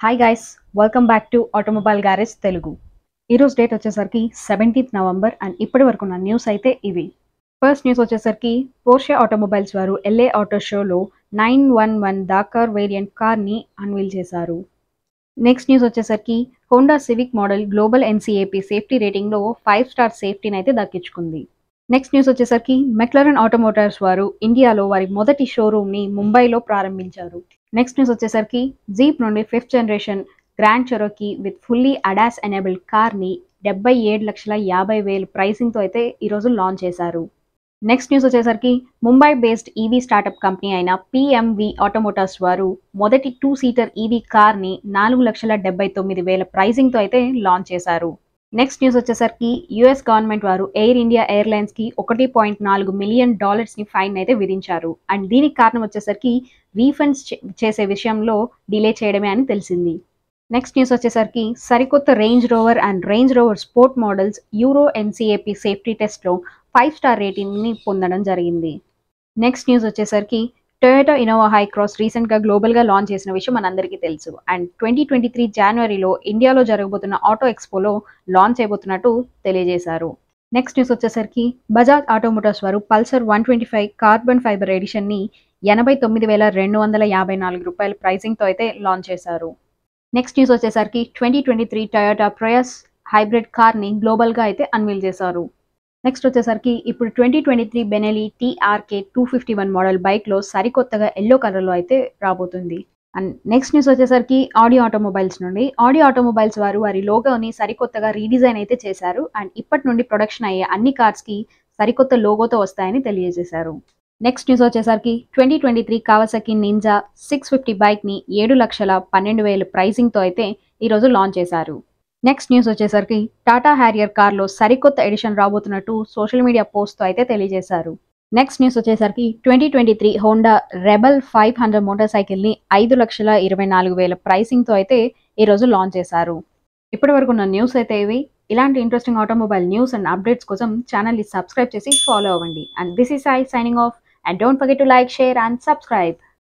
hi guys welcome back to automobile garage Telugu ఈరోజు date వచ్చేసరికి seventeenth November and ఇప్పటి వరకు ఉన్న న్యూస్ అయితే ఇవి ఫస్ట్ న్యూస్ వచ్చేసరికి పోర్షే ఆటోమొబైల్స్ వారు ఎల్ఏ ఆటో షోలో nine one one Dakar variant కార్ని అన్వీల్ చేశారు నెక్స్ట్ న్యూస్ వచ్చేసరికి Honda Civic model global NCAP safety రేటింగ్లో ఫైవ్ స్టార్ సేఫ్టీని అయితే దక్కించుకుంది నెక్స్ట్ న్యూస్ వచ్చేసరికి మెక్లరన్ ఆటోమోటార్స్ వారు ఇండియాలో వారి మొదటి షోరూమ్ని ముంబైలో ప్రారంభించారు నెక్స్ట్ న్యూస్ వచ్చేసరికి జీప్ నుండి fifth generation grand Cherokee with fully ADAS enabled కార్ని డెబ్బై ఏడు లక్షల యాభై వేలు ప్రైసింగ్తో అయితే ఈరోజు లాంచ్ చేశారు నెక్స్ట్ న్యూస్ వచ్చేసరికి Mumbai based EV startup company అయిన పిఎంవి ఆటోమోటార్స్ వారు మొదటి టూ సీటర్ ఈవీ కార్ని నాలుగు లక్షల డెబ్బై తొమ్మిది వేల ప్రైసింగ్తో అయితే లాంచ్ చేశారు నెక్స్ట్ న్యూస్ వచ్చేసరికి యుఎస్ గవర్నమెంట్ వారు ఎయిర్ ఇండియా ఎయిర్లైన్స్కి ఒకటి పాయింట్ నాలుగు మిలియన్ డాలర్స్ని ఫైన్ అయితే విధించారు అండ్ దీనికి కారణం వచ్చేసరికి రీఫండ్స్ చేసే విషయంలో డిలే చేయడమే అని తెలిసింది నెక్స్ట్ న్యూస్ వచ్చేసరికి సరికొత్త range rover and range rover sport models euro NCAP safety టెస్ట్లో ఫైవ్ స్టార్ రేటింగ్ని పొందడం జరిగింది నెక్స్ట్ న్యూస్ వచ్చేసరికి టొయోటా ఇనోవా హై క్రాస్ రీసెంట్గా గ్లోబల్గా లాంచ్ చేసిన విషయం మనందరికీ తెలుసు అండ్ ట్వంటీ ట్వంటీ త్రీ జనవరిలో ఇండియాలో జరగబోతున్న ఆటో ఎక్స్పోలో లాంచ్ అయిపోతున్నట్టు తెలియజేశారు నెక్స్ట్ న్యూస్ వచ్చేసరికి బజాజ్ ఆటోమోటార్స్ వారు Pulsar one twenty five carbon fibre ఎడిషన్ని ఎనభై తొమ్మిది వేల రెండు వందల యాభై నాలుగు రూపాయల ప్రైసింగ్తో అయితే లాంచ్ చేశారు నెక్స్ట్ న్యూస్ వచ్చేసరికి twenty twenty three Toyota Prius hybrid కార్ని గ్లోబల్గా అయితే అన్వీల్ చేశారు నెక్స్ట్ వచ్చేసరికి ఇప్పుడు twenty twenty three Benelli TRK two fifty one model బైక్లో సరికొత్తగా ఎల్లో కలర్లో అయితే రాబోతుంది అండ్ నెక్స్ట్ న్యూస్ వచ్చేసరికి ఆడియో ఆటోమొబైల్స్ నుండి ఆడియో ఆటోమొబైల్స్ వారు వారి లోగోని సరికొత్తగా రీడిజైన్ అయితే చేశారు అండ్ ఇప్పటి నుండి ప్రొడక్షన్ అయ్యే అన్ని కార్స్కి సరికొత్త లోగోతో వస్తాయని తెలియజేశారు నెక్స్ట్ న్యూస్ వచ్చేసరికి twenty twenty three Kawasaki Ninja six fifty బైక్ని ఏడు లక్షల పన్నెండు వేలు ప్రైసింగ్తో అయితే ఈరోజు లాంచ్ చేశారు నెక్స్ట్ న్యూస్ వచ్చేసరికి టాటా హ్యారియర్ కార్లో సరికొత్త ఎడిషన్ రాబోతున్నట్టు సోషల్ మీడియా పోస్ట్తో అయితే తెలియజేశారు నెక్స్ట్ న్యూస్ వచ్చేసరికి twenty twenty three Honda Rebel five hundred motor సైకిల్ని ఐదు లక్షల ఇరవై నాలుగు వేల ప్రైసింగ్తో అయితే ఈరోజు లాంచ్ చేశారు ఇప్పటి వరకు ఉన్న న్యూస్ అయితే ఇవి ఇలాంటి interesting automobile news and updates కోసం ఛానల్ని సబ్స్క్రైబ్ చేసి ఫాలో అవ్వండి and this is I signing off and don't forget to like share and subscribe